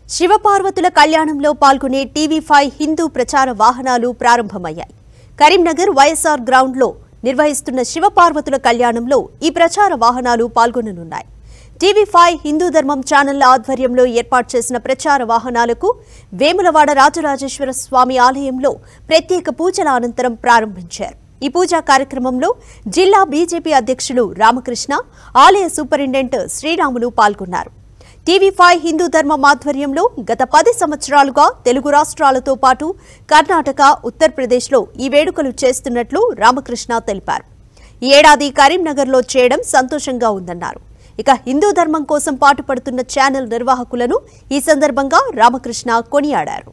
శివపార్వతుల కళ్యాణంలో పాల్గొనే టీవీ ఫైవ్ హిందూ ప్రచార వాహనాలు ప్రారంభమయ్యాయి కరీంనగర్ వైఎస్ఆర్ గ్రౌండ్లో నిర్వహిస్తున్న శివపార్వతుల కళ్యాణంలో ఈ ప్రచార వాహనాలు పాల్గొననున్నాయి టీవీ ఫైవ్ హిందూ ధర్మం ఛానళ్ల ఆధ్వర్యంలో ఏర్పాటు చేసిన ప్రచార వాహనాలకు వేములవాడ రాజరాజేశ్వర స్వామి ఆలయంలో ప్రత్యేక పూజల అనంతరం ప్రారంభించారు ఈ పూజా కార్యక్రమంలో జిల్లా బీజేపీ అధ్యక్షులు రామకృష్ణ ఆలయ సూపరింటెండెంట్ శ్రీరాములు పాల్గొన్నారు టీవీ ఫైవ్ హిందూ ధర్మం ఆధ్వర్యంలో గత పది సంవత్సరాలుగా తెలుగు రాష్ట్రాలతో పాటు కర్ణాటక ఉత్తరప్రదేశ్లో ఈ వేడుకలు చేస్తున్నట్లు రామకృష్ణ తెలిపారు ఈ ఏడాది కరీంనగర్లో చేయడం సంతోషంగా ఉందన్నారు ఇక హిందూ ధర్మం కోసం పాటుపడుతున్న ఛానల్ నిర్వాహకులను ఈ సందర్భంగా రామకృష్ణ కొనియాడారు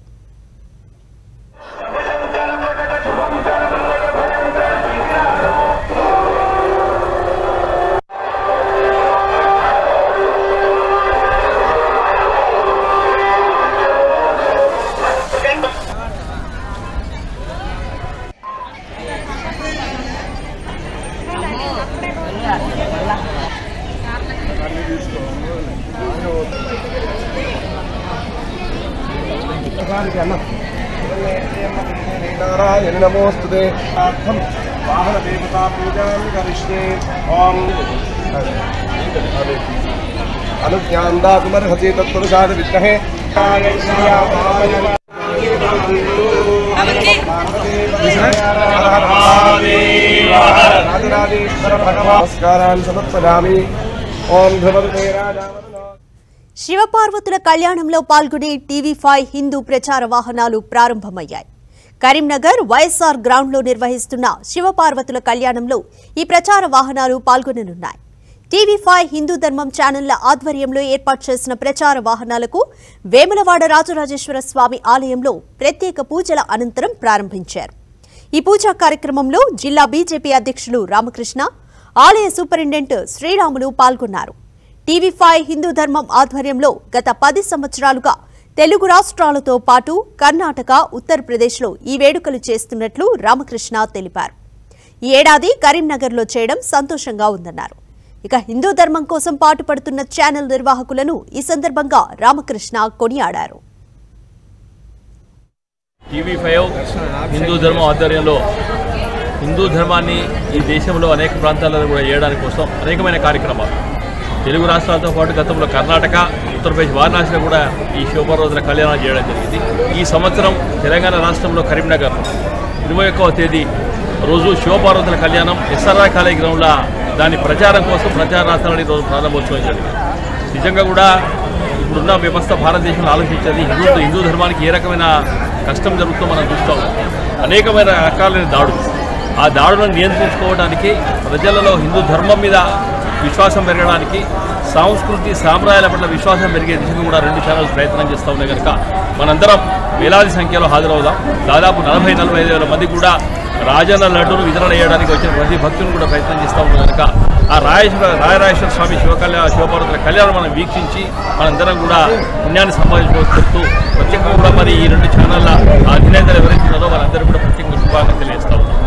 नारायण नमोस्तुते अर्थम वाहन देवता पूजा करिष्ये ओम अनुज्ञान दातुमर्हति तत्पुरुषाद विद्महे నమస్కారాన్ని సమర్పయామి ఓం ధ్రువంతే రాజావరుణో శివపార్వతుల కళ్యాణంలో పాల్గొనే టీవీ ఫైవ్ హిందూ ప్రచార వాహనాలు ప్రారంభమయ్యాయి కరీంనగర్ వైఎస్ఆర్ గ్రౌండ్లో నిర్వహిస్తున్న శివపార్వతుల కళ్యాణంలో ఈ ప్రచార వాహనాలు పాల్గొననున్నాయి టీవీ ఫైవ్ హిందూ ధర్మం ఛానళ్ల ఆధ్వర్యంలో ఏర్పాటు చేసిన ప్రచార వాహనాలకు వేములవాడ రాజరాజేశ్వర స్వామి ఆలయంలో ప్రత్యేక పూజల అనంతరం ప్రారంభించారు ఈ పూజా కార్యక్రమంలో జిల్లా బీజేపీ అధ్యక్షులు రామకృష్ణ ఆలయ సూపరింటెండెంట్ శ్రీరాములు పాల్గొన్నారు టీవీ ఫైవ్ హిందూ ధర్మం ఆధ్వర్యంలో గత పది సంవత్సరాలుగా తెలుగు రాష్ట్రాలతో పాటు కర్ణాటక ఉత్తరప్రదేశ్లో ఈ వేడుకలు చేస్తున్నట్లు రామకృష్ణ తెలిపారు ఈ ఏడాది కరీంనగర్లో చేయడం సంతోషంగా ఉందన్నారు ఇక హిందూ ధర్మం కోసం పాటుపడుతున్న ఛానల్ నిర్వాహకులను ఈ సందర్భంగా రామకృష్ణ కొనియాడారు టీవీ ఫైవ్ హిందూ ధర్మం ఆధ్వర్యంలో హిందూ ధర్మాన్ని ఈ దేశంలో అనేక ప్రాంతాలలో కూడా చేయడానికి కోసం అనేకమైన కార్యక్రమాలు తెలుగు రాష్ట్రాలతో పాటు గతంలో కర్ణాటక ఉత్తరప్రదేశ్ వారణాసిలో కూడా ఈ శివపర్వతుల కళ్యాణం చేయడం జరిగింది ఈ సంవత్సరం తెలంగాణ రాష్ట్రంలో కరీంనగర్ ఇరవై ఒక్కవ తేదీ రోజు శివపార్వతుల కళ్యాణం ఎస్ఆర్ఆర్ కాలేజ్ గ్రౌండ్లో దాని ప్రచారం కోసం ప్రచార రాష్ట్రాన్ని రోజు ప్రారంభోత్సవం జరిగింది నిజంగా కూడా ఇప్పుడున్న వ్యవస్థ భారతదేశంలో ఆలోచించేది హిందూ హిందూ ధర్మానికి ఏ రకమైన కష్టం జరుగుతుందో మనం చూస్తాం అనేకమైన రకాలైన దాడులు ఆ దాడులను నియంత్రించుకోవడానికి ప్రజలలో హిందూ ధర్మం మీద విశ్వాసం పెరగడానికి సంస్కృతి సాంప్రదాయాల పట్ల విశ్వాసం పెరిగే దిశగా కూడా రెండు ఛానల్స్ ప్రయత్నం చేస్తూ ఉన్నాయి కనుక మనందరం వేలాది సంఖ్యలో హాజరవుదాం దాదాపు నలభై నలభై ఐదు వేల మంది కూడా రాజన్న లడ్డును వితరణ చేయడానికి వచ్చిన ప్రతి భక్తులు కూడా ప్రయత్నం చేస్తూ ఉన్నారు కనుక ఆ రాయేశ్వర రాయరాజేశ్వర స్వామి శివకళ్యాణ శివపార్వతుల కళ్యాణం మనం వీక్షించి మనందరం కూడా పుణ్యాన్ని సంపాదించుకోవచ్చు ప్రత్యేకంగా కూడా మరి ఈ రెండు ఛానళ్ళ అధినేతలు ఎవరైతే ఉన్నారో వాళ్ళందరూ కూడా ప్రత్యేకంగా శుభాకాంక్షలు తెలియజేస్తా ఉన్నాం